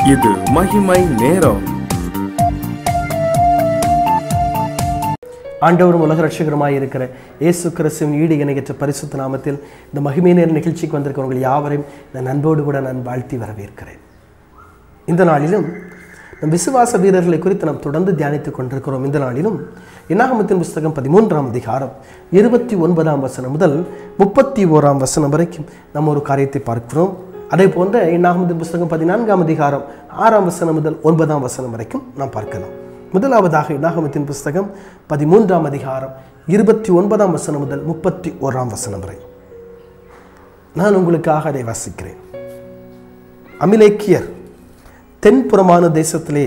இது மகிமை நேரம் ஆண்டவரும் உலக ரட்சகருமாய் இருக்கிற இயேசு கிறிஸ்துவின் ஈடு இணையற்ற பரிசுத்த நாமத்தில் இந்த மகிமை நேர நிகழ்ச்சிக்கு வந்திருக்க உங்கள் யாவரையும் நான் அன்போடு கூட நான் வாழ்த்தி வரவேற்கிறேன் இந்த நாளிலும் நம் விசுவாச வீரர்களை குறித்து நாம் தொடர்ந்து தியானித்துக் கொண்டிருக்கிறோம் இந்த நாளிலும் என்னாகமத்தின் புஸ்தகம் பதிமூன்றாம் அதிகாரம் இருபத்தி ஒன்பதாம் வசனம் முதல் முப்பத்தி ஓராம் வசனம் வரைக்கும் நம்ம ஒரு காரியத்தை பார்க்கிறோம் அதே போன்ற என்னாகமத்தின் புஸ்தகம் பதினான்காம் அதிகாரம் ஆறாம் வசனம் முதல் ஒன்பதாம் வசனம் வரைக்கும் நாம் பார்க்கலாம் முதலாவதாக என்னாகமத்தின் புஸ்தகம் பதிமூன்றாம் அதிகாரம் இருபத்தி ஒன்பதாம் வசனம் முதல் முப்பத்தி ஓராம் வசனம் வரை நான் உங்களுக்காக அதை வாசிக்கிறேன் அமிலேக்கியர் தென்புறமான தேசத்திலே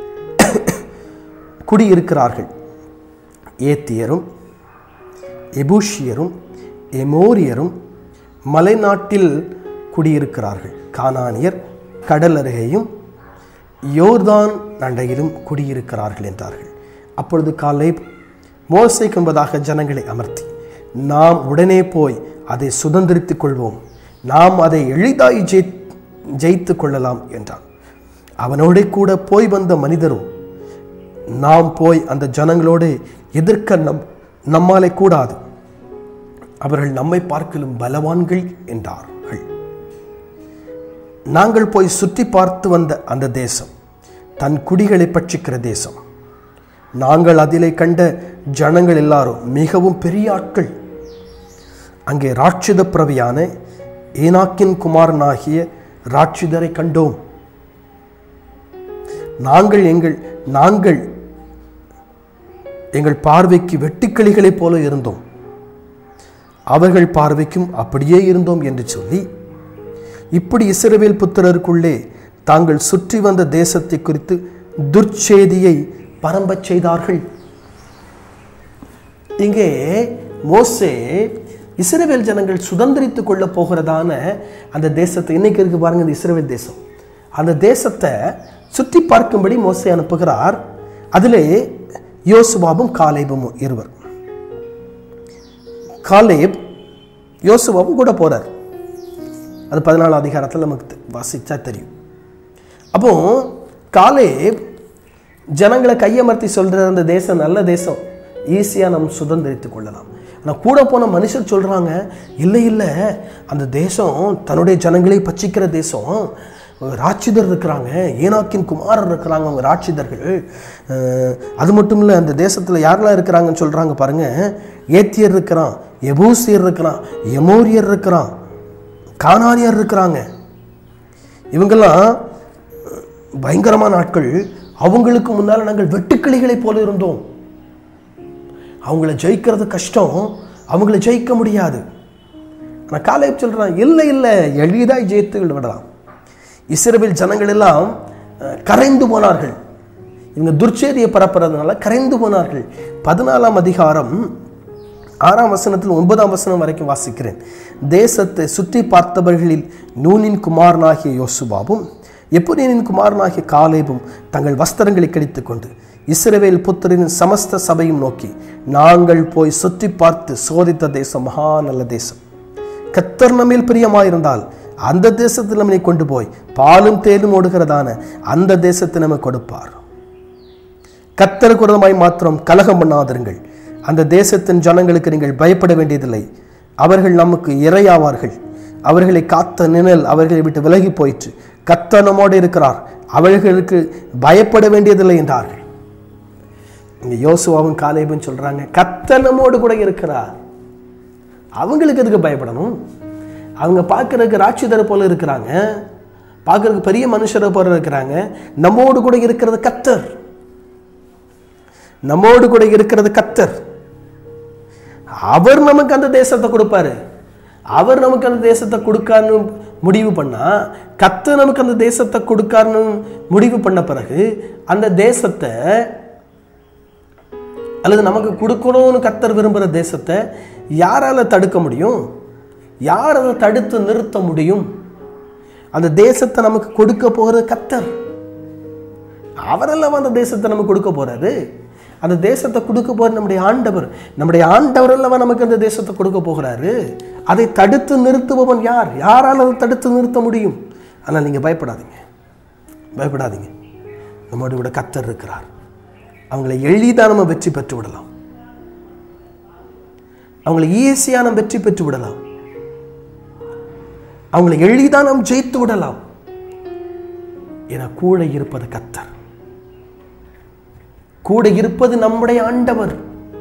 குடியிருக்கிறார்கள் ஏத்தியரும் எபூஷியரும் எமோரியரும் மலைநாட்டில் குடியிருக்கிறார்கள் கானானியர் கடல் அருகேயும் யோர்தான் நண்டையிலும் குடியிருக்கிறார்கள் என்றார்கள் அப்பொழுது காலை மோசைக்கு என்பதாக ஜனங்களை அமர்த்தி நாம் உடனே போய் அதை சுதந்திரித்துக் கொள்வோம் நாம் அதை எளிதாய் ஜெய் ஜெயித்து கொள்ளலாம் என்றான் அவனோட கூட போய் வந்த மனிதரும் நாம் போய் அந்த ஜனங்களோடு எதிர்க்க நம் நம்மாலே கூடாது அவர்கள் நம்மை பார்க்கலும் பலவான்கள் என்றார்கள் நாங்கள் போய் சுற்றி பார்த்து வந்த அந்த தேசம் தன் குடிகளை பட்சிக்கிற தேசம் நாங்கள் அதிலே கண்ட ஜனங்கள் எல்லாரும் மிகவும் பெரிய ஆட்கள் அங்கே ராட்சித பிரவியான ஏனாக்கின் குமாரனாகிய ராட்சிதரை கண்டோம் நாங்கள் எங்கள் நாங்கள் எங்கள் பார்வைக்கு வெட்டுக்கிளிகளைப் போல இருந்தோம் அவர்கள் பார்வைக்கும் அப்படியே இருந்தோம் என்று சொல்லி இப்படி இஸ்ரவேல் புத்திரருக்குள்ளே தாங்கள் சுற்றி வந்த தேசத்தை குறித்து துர்ச்செய்தியை பரம்பச் செய்தார்கள் இங்கே மோசே இஸ்ரவேல் ஜனங்கள் சுதந்திரித்துக் கொள்ள போகிறதான அந்த தேசத்தை இன்னைக்கு இருக்கு பாருங்க இந்த இஸ்ரவேல் தேசம் அந்த தேசத்தை சுற்றி பார்க்கும்படி மோசே அனுப்புகிறார் அதிலே யோசுவாவும் காலேபும் இருவர் காலேப் யோசுவாவும் கூட போறார் அது பதினாலாம் அதிகாரத்தில் நமக்கு தெ- வாசிச்சா தெரியும் அப்போ காலேப் ஜனங்களை கையமர்த்தி சொல்ற அந்த தேசம் நல்ல தேசம் ஈஸியாக நம்ம சுதந்திரித்துக் கொள்ளலாம் ஆனால் கூட போன மனுஷர் சொல்கிறாங்க இல்லை இல்லை அந்த தேசம் தன்னுடைய ஜனங்களை பச்சிக்கிற தேசம் ராட்சிதர் இருக்கிறாங்க ஏனாக்கின் குமாரர் இருக்கிறாங்க அவங்க ராட்சிதர்கள் அஹ், அது மட்டும் இல்லை அந்த தேசத்தில் யாரெல்லாம் இருக்கிறாங்கன்னு சொல்கிறாங்க பாருங்க ஏத்தியர் இருக்கிறான் எபூசியர் இருக்கிறான் எமோரியர் இருக்கிறான் கானானியர் இருக்கிறாங்க இவங்கெல்லாம் பயங்கரமான ஆட்கள் அவங்களுக்கு முன்னால் நாங்கள் வெட்டுக்கிளிகளைப் போல இருந்தோம் அவங்கள ஜெயிக்கிறது கஷ்டம் அவங்கள ஜெயிக்க முடியாது ஆனால் காலை சொல்கிறான் இல்லை இல்லை எளிதாய் ஜெயித்து விடலாம் இஸ்ரவேல் ஜனங்கள் எல்லாம் அஹ், கரைந்து போனார்கள் இவங்க துர்ச்செய்தியை பரப்புறதுனால கரைந்து போனார்கள் பதினாலாம் அதிகாரம் ஆறாம் வசனத்தில் ஒன்பதாம் வசனம் வரைக்கும் வாசிக்கிறேன் தேசத்தை சுற்றி பார்த்தவர்களில் நூனின் குமாரனாகிய யோசுவாவும் எப்பொனியனின் குமாரனாகிய காலேபும் தங்கள் வஸ்திரங்களை கடித்துக் கொண்டு இஸ்ரவேல் புத்திரின் சமஸ்த சபையும் நோக்கி நாங்கள் போய் சுற்றி பார்த்து சோதித்த தேசம் மகா நல்ல தேசம் கத்தர் நம்மில் பிரியமாயிருந்தால் அந்த தேசத்தில் நம்மை கொண்டு போய் பாலும் தேலும் ஓடுகிறதான அந்த தேசத்தை நம்ம கொடுப்பார் கத்தருக்கு விரோதமாய் மாத்திரம் கலகம் பண்ணாதிருங்கள் அந்த தேசத்தின் ஜனங்களுக்கு நீங்கள் பயப்பட வேண்டியதில்லை அவர்கள் நமக்கு இரையாவார்கள் அவர்களை காத்த நிழல் அவர்களை விட்டு விலகி போயிற்று கத்தர் நம்மோடு இருக்கிறார் அவர்களுக்கு பயப்பட வேண்டியதில்லை என்றார்கள் இங்க யோசுவாவும் காலேபும் சொல்றாங்க கத்தர் நம்மோடு கூட இருக்கிறார் அவங்களுக்கு எதுக்கு பயப்படணும் அவங்க பார்க்கறதுக்கு ராட்சிதரை போல இருக்கிறாங்க பார்க்கறதுக்கு பெரிய மனுஷரை போல இருக்கிறாங்க நம்மோடு கூட இருக்கிறது கத்தர் நம்மோடு கூட இருக்கிறது கத்தர் அவர் நமக்கு அந்த தேசத்தை கொடுப்பாரு அவர் நமக்கு அந்த தேசத்தை கொடுக்காருன்னு முடிவு பண்ணா கத்தர் நமக்கு அந்த தேசத்தை கொடுக்காருன்னு முடிவு பண்ண பிறகு அந்த தேசத்தை அல்லது நமக்கு கொடுக்கணும்னு கத்தர் விரும்புகிற தேசத்தை யாரால தடுக்க முடியும் யார் அதை தடுத்து நிறுத்த முடியும் அந்த தேசத்தை நமக்கு கொடுக்க போகிறது கத்தர் அவரெல்லாம் அந்த தேசத்தை நமக்கு கொடுக்க போறாரு அந்த தேசத்தை கொடுக்க போற நம்முடைய ஆண்டவர் நம்முடைய ஆண்டவர் அல்லவா நமக்கு அந்த தேசத்தை கொடுக்க போகிறாரு அதை தடுத்து நிறுத்துபவன் யார் யாரால் அதை தடுத்து நிறுத்த முடியும் ஆனால் நீங்கள் பயப்படாதீங்க பயப்படாதீங்க நம்மோடு கூட கத்தர் இருக்கிறார் அவங்களை எளிதாக நம்ம வெற்றி பெற்று விடலாம் அவங்களை ஈஸியாக நம்ம வெற்றி பெற்று விடலாம் அவங்களை எளிதாக நாம் ஜெயித்து விடலாம் என கூட இருப்பது கத்தர் கூட இருப்பது நம்முடைய ஆண்டவர்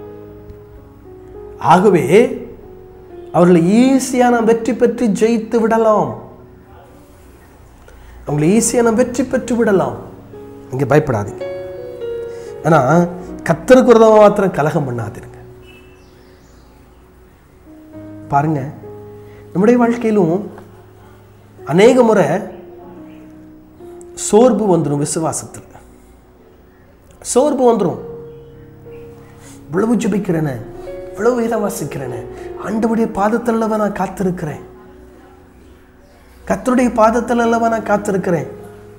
ஆகவே அவர்களை ஈஸியாக நாம் வெற்றி பெற்று ஜெயித்து விடலாம் அவங்களை ஈஸியாக நாம் வெற்றி பெற்று விடலாம் இங்கே பயப்படாதீங்க ஆனால் கத்தருக்கு விரதமாக மாத்திரம் கலகம் பண்ணாதீங்க பாருங்க நம்முடைய வாழ்க்கையிலும் அநேக முறை சோர்வு வந்துடும் விசுவாசத்தில் சோர்வு வந்துடும் இவ்வளவு ஜபிக்கிறேனே இவ்வளவு வேதம் வாசிக்கிறேனே ஆண்டவுடைய பாதத்தில் அல்லவா நான் காத்திருக்கிறேன் கத்தருடைய பாதத்தில் அல்லவா நான் காத்திருக்கிறேன்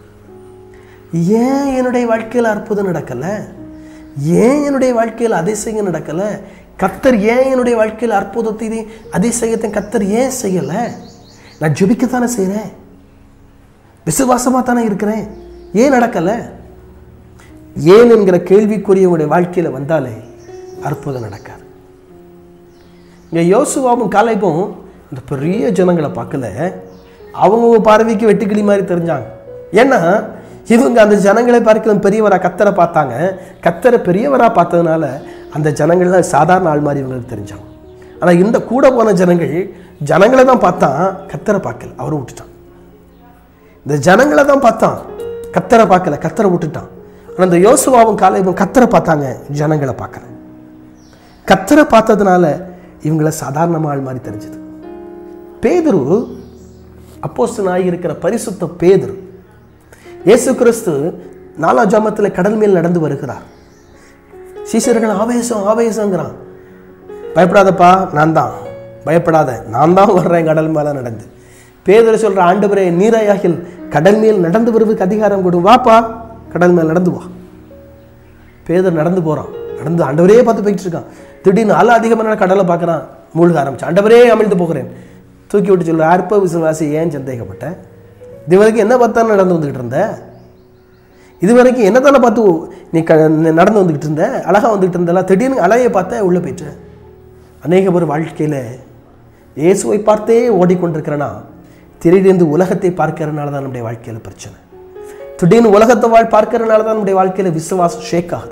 ஏன் என்னுடைய வாழ்க்கையில் அற்புதம் நடக்கல ஏன் என்னுடைய வாழ்க்கையில் அதிசயம் நடக்கல கத்தர் ஏன் என்னுடைய வாழ்க்கையில் அற்புதத்தை அதிசயத்தை கத்தர் ஏன் செய்யலை நான் ஜெபிக்கத்தானே செய்கிறேன் விசுவாசமாக தானே இருக்கிறேன் ஏன் நடக்கலை ஏன் என்கிற கேள்விக்குரிய உங்களுடைய வாழ்க்கையில் வந்தாலே அற்புதம் நடக்காது இங்கே யோசுவாவும் காலைப்பும் இந்த பெரிய ஜனங்களை பார்க்கல அவங்கவுங்க பார்வைக்கு வெட்டுக்கிளி மாதிரி தெரிஞ்சாங்க ஏன்னா இவங்க அந்த ஜனங்களை பார்க்கலாம் பெரியவராக கத்தரை பார்த்தாங்க கத்தரை பெரியவராக பார்த்ததுனால அந்த ஜனங்கள்லாம் சாதாரண ஆள் மாதிரி இவங்களுக்கு தெரிஞ்சாங்க ஆனால் இந்த கூட போன ஜனங்கள் ஜனங்களை தான் பார்த்தான் கத்தரை பார்க்கல அவரை விட்டுட்டான் இந்த ஜனங்களை தான் பார்த்தான் கத்தரை பார்க்கல கத்தரை விட்டுட்டான் ஆனால் இந்த யோசுவாவும் காலையும் கத்தரை பார்த்தாங்க ஜனங்களை பார்க்கல கத்தரை பார்த்ததுனால இவங்கள சாதாரண ஆள் மாதிரி தெரிஞ்சது பேதுரு அப்போஸ்தலனாகி இருக்கிற பரிசுத்த பேதுரு இயேசு கிறிஸ்து நாலாம் ஜாமத்தில் கடல் மேல் நடந்து வருகிறார் சீசர்கள் ஆவேசம் ஆவேசங்கிறான் பயப்படாதப்பா நான் தான் பயப்படாத நான் தான் வர்றேன் கடல் மேலே நடந்து பேதர் சொல்ற ஆண்டவரே நீரையாகில் கடல் மேல் நடந்து வருவதுக்கு அதிகாரம் கொடு வாப்பா கடல் மேல் நடந்து வா பேதர் நடந்து போறான் நடந்து ஆண்டவரே பார்த்து போயிட்டு இருக்கான் திடீர்னு அல அதிகமான கடலை பார்க்கறான் மூழ்க ஆரம்பிச்சு ஆண்டவரே அமிழ்ந்து போகிறேன் தூக்கி விட்டு சொல்ல அற்ப விசுவாசி ஏன் சந்தேகப்பட்ட இது வரைக்கும் என்ன பார்த்தா நடந்து வந்துக்கிட்டு இருந்த இது வரைக்கும் என்ன தானே பார்த்து நீ க நடந்து வந்துக்கிட்டு இருந்த அழகாக வந்துக்கிட்டு இருந்தல திடீர்னு அலையை பார்த்தா உள்ளே போயிட்டு அநேக பேர் வாழ்க்கையில் இயேசுவை பார்த்தே ஓடிக்கொண்டிருக்கிறனா திடீர்ந்து உலகத்தை பார்க்கறதுனால தான் நம்முடைய வாழ்க்கையில் பிரச்சனை திடீர்னு உலகத்தை வாழ் பார்க்கறதுனால தான் நம்முடைய வாழ்க்கையில் விசுவாசம் ஷேக் ஆகுது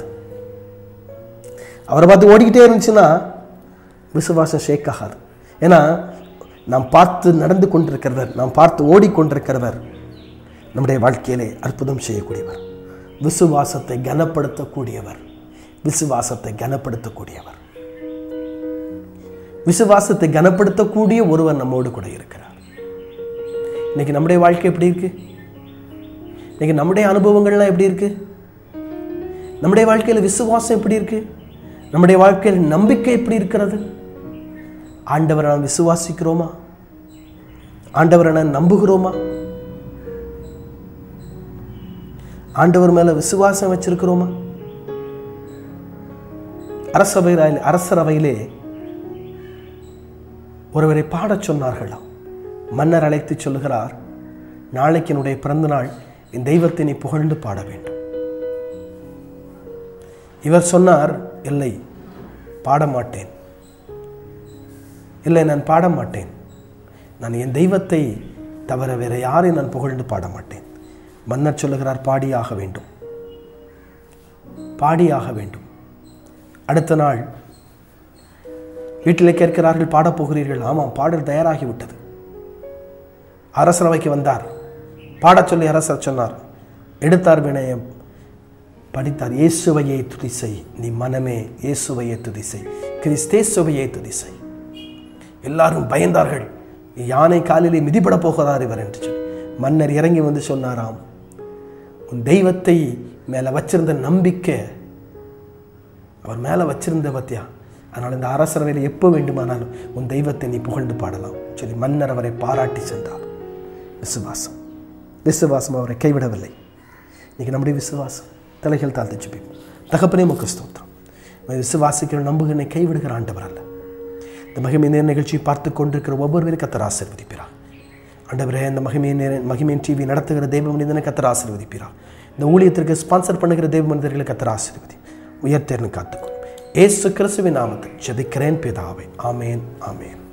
அவரை பார்த்து ஓடிக்கிட்டே இருந்துச்சுன்னா விசுவாசம் ஷேக் ஆகாது ஏன்னா நாம் பார்த்து நடந்து கொண்டிருக்கிறவர் நாம் பார்த்து ஓடிக்கொண்டிருக்கிறவர் நம்முடைய வாழ்க்கையிலே அற்புதம் செய்யக்கூடியவர் விசுவாசத்தை கனப்படுத்தக்கூடியவர் விசுவாசத்தை கனப்படுத்தக்கூடியவர் விசுவாசத்தை கனப்படுத்தக்கூடிய ஒருவர் நம்மோடு கூட இருக்கிறார் இன்னைக்கு நம்முடைய வாழ்க்கை எப்படி இருக்கு இன்னைக்கு நம்முடைய அனுபவங்கள்லாம் எப்படி இருக்கு நம்முடைய வாழ்க்கையில் விசுவாசம் எப்படி இருக்கு நம்முடைய வாழ்க்கையில் நம்பிக்கை எப்படி இருக்கிறது ஆண்டவரை நாம் விசுவாசிக்கிறோமா ஆண்டவரை நாம் நம்புகிறோமா ஆண்டவர் மேல விசுவாசம் வச்சிருக்கிறோமா அரசவையில் அரசரவையிலே ஒருவரை பாடச் சொன்னார்களாம் மன்னர் அழைத்து சொல்லுகிறார் நாளைக்கு என்னுடைய பிறந்த நாள் என் தெய்வத்தை நீ புகழ்ந்து பாட வேண்டும் இவர் சொன்னார் இல்லை பாட மாட்டேன் இல்லை நான் பாட மாட்டேன் நான் என் தெய்வத்தை தவிர வேற யாரையும் நான் புகழ்ந்து பாட மாட்டேன் மன்னர் சொல்லுகிறார் பாடியாக வேண்டும் பாடியாக வேண்டும் அடுத்த நாள் வீட்டில் கேட்கிறார்கள் பாடப் போகிறீர்கள் ஆமாம் பாடல் தயாராகிவிட்டது அரசரவைக்கு வந்தார் பாடச் சொல்லி அரசர் சொன்னார் எடுத்தார் வினயம் படித்தார் இயேசுவையே துதி செய் நீ மனமே இயேசுவையே துதி செய் கிறிஸ்தேசுவையே துதி செய் எல்லாரும் பயந்தார்கள் யானை காலிலே மிதிபட போகிறார் இவர் என்று சொல்லி மன்னர் இறங்கி வந்து சொன்னாராம் உன் தெய்வத்தை மேலே வச்சிருந்த நம்பிக்கை அவர் மேலே வச்சிருந்த பத்தியா அதனால் இந்த அரசரவையில் எப்போ வேண்டுமானாலும் உன் தெய்வத்தை நீ புகழ்ந்து பாடலாம் சொல்லி மன்னர் அவரை பாராட்டி சென்றார் விசுவாசம் விசுவாசம் அவரை கைவிடவில்லை இன்னைக்கு நம்முடைய விசுவாசம் தலைகள் தாழ்த்து ஜெபிப்போம் தகப்பனே முக்க ஸ்தோத்திரம் நான் விசுவாசிக்கிற நம்புகிறனை கைவிடுகிற ஆண்டவர் அல்ல இந்த மகிமை நேர் நிகழ்ச்சியை பார்த்து கொண்டிருக்கிற ஒவ்வொருவரும் கத்தர் ஆசீர்வதிப்பிறார் ஆண்டவரே இந்த மகிமையின் நேர மகிமையின் டிவி நடத்துகிற தெய்வ மனிதனை கத்தர் ஆசீர்வதிப்பீரா இந்த ஊழியத்திற்கு ஸ்பான்சர் பண்ணுகிற தெய்வ மனிதர்களை கத்தர் ஆசீர்வதி உயர்த்தேர்னு காத்துக்கொள்ளும் ஏசு கிறிஸ்துவின் நாமத்தில் ஜெபிக்கிறேன் பிதாவே ஆமேன் ஆமேன்